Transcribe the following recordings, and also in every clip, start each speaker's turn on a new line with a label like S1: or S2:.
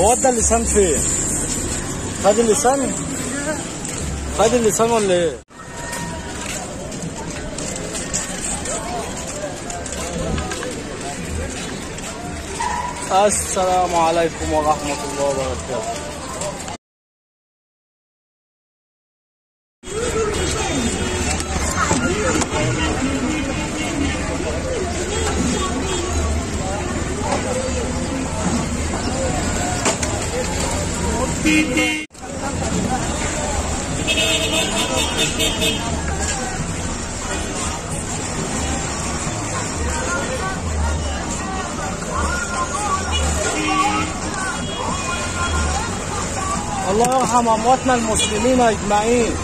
S1: هو ادى اللسان فين؟ خد اللسان؟ خد اللسان ولا ايه؟ السلام عليكم ورحمة الله وبركاته الله يرحم امواتنا المسلمين اجمعين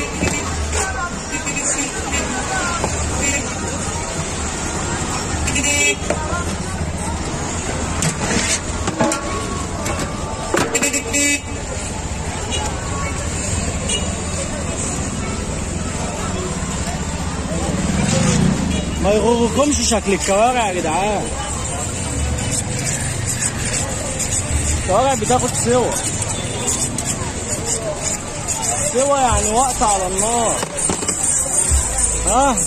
S1: ما يغركمش شكل الكوارع يا جدعان الكوارع بتاخد سوا سوا يعني وقت على النار ها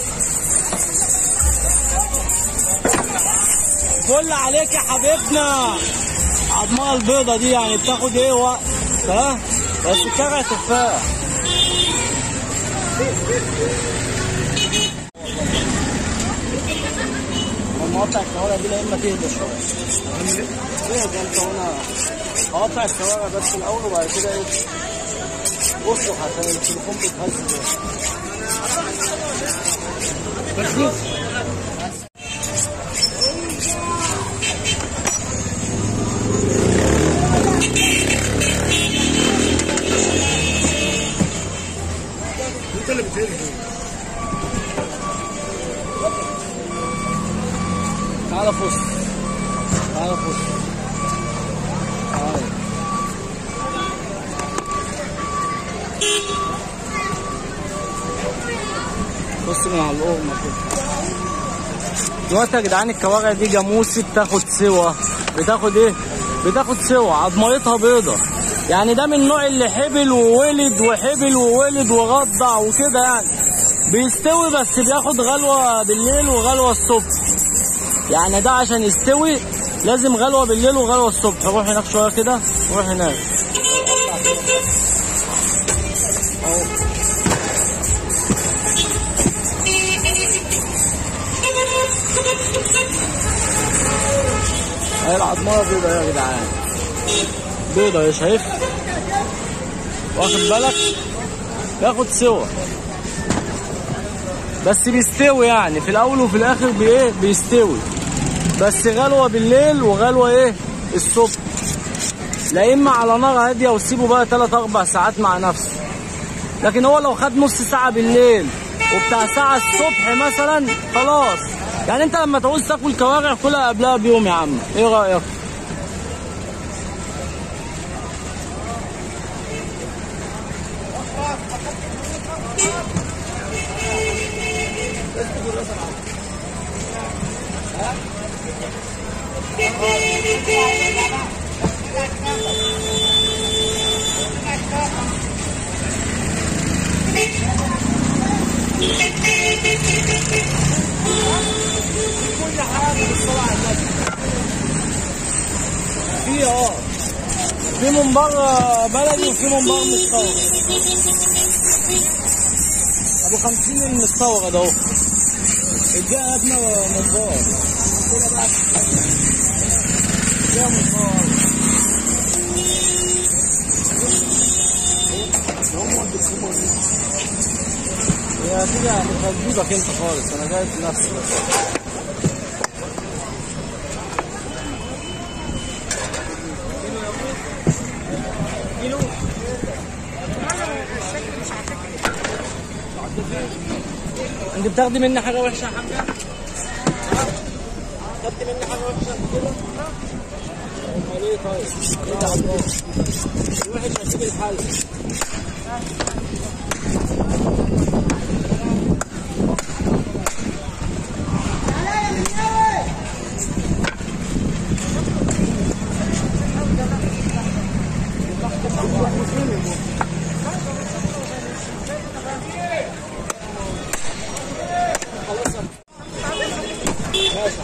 S1: فل عليك يا حبيبنا عظمها البيضة دي يعني بتاخد ايه وقت ها بس كرع تفاح مقطع الكوارع دي لا اما تهدى شويه تهدى انت وانا اقطع الكوارع بس الاول وبعد كده ايه بصوا عشان التليفون بيتهز بس
S2: انت اللي بتهز
S1: تعالى فوز تعالى فوز تعالى بص من على القرمة كده دلوقتي يا جدعان الكوارع دي جاموسي بتاخد سوا بتاخد ايه؟ بتاخد سوا عضميتها بيضة يعني ده من النوع اللي حبل وولد وحبل وولد ورضع وكده يعني بيستوي بس بياخد غلوة بالليل وغلوة الصبح يعني ده عشان يستوي لازم غلوة بالليل وغلوة الصبح روح هناك شوية كده روح هناك أهو. اهي العضمارة بيضة يا جدعان بيضة يا شايف واخد بالك ياخد سوا بس بيستوي يعني في الاول وفي الاخر بايه بيستوي بس غلوه بالليل وغلوه ايه الصبح لا اما على نار هاديه وسيبه بقى 3 4 ساعات مع نفسه لكن هو لو خد نص ساعه بالليل وبتاع ساعه الصبح مثلا خلاص يعني انت لما تعوز تاكل كوارع كلها قبلها بيوم يا عم ايه رايك كل حاجه بالصلاه على النبي في اه في ممبار بلدي وفي ممبار مستورد ابو 50 المستورد اهو الجاء ابنه ممبار كده بقى جاء ممبار هي كده مش هتجيبك انت خالص انا جايب نفسي بس انت بتاخدي مني حاجه وحشه يا حاجه؟ خدت مني حاجه وحشه كده؟ امال ايه طيب؟ ايه ده عبد الوحش هسيب الحل باشا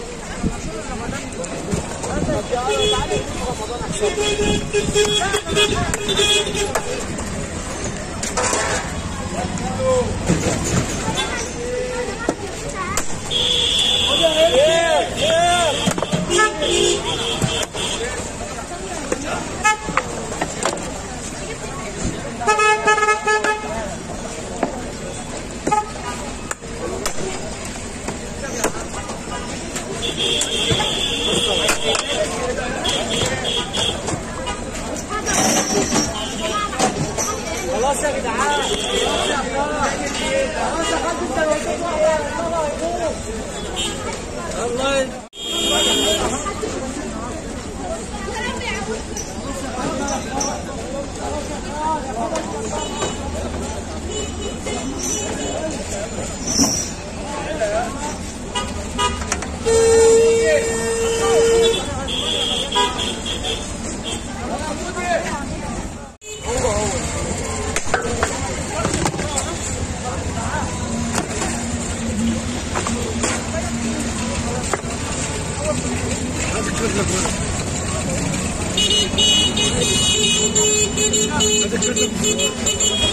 S1: خلاص يا جدعان خلاص يا جدعان خلاص يا خالد السندوتشات واحده الله
S2: هذا كرد لك ورق هذا كرد لك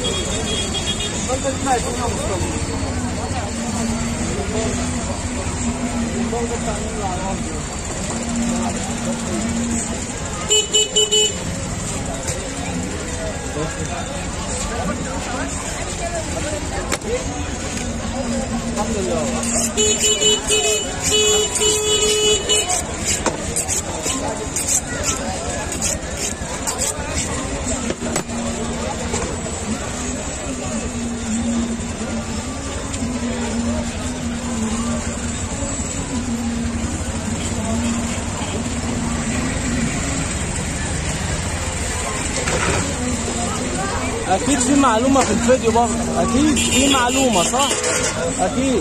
S1: اكيد في معلومه في الفيديو برضه اكيد في معلومه صح اكيد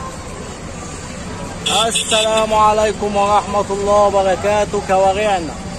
S1: السلام عليكم ورحمة الله وبركاته كوارعنا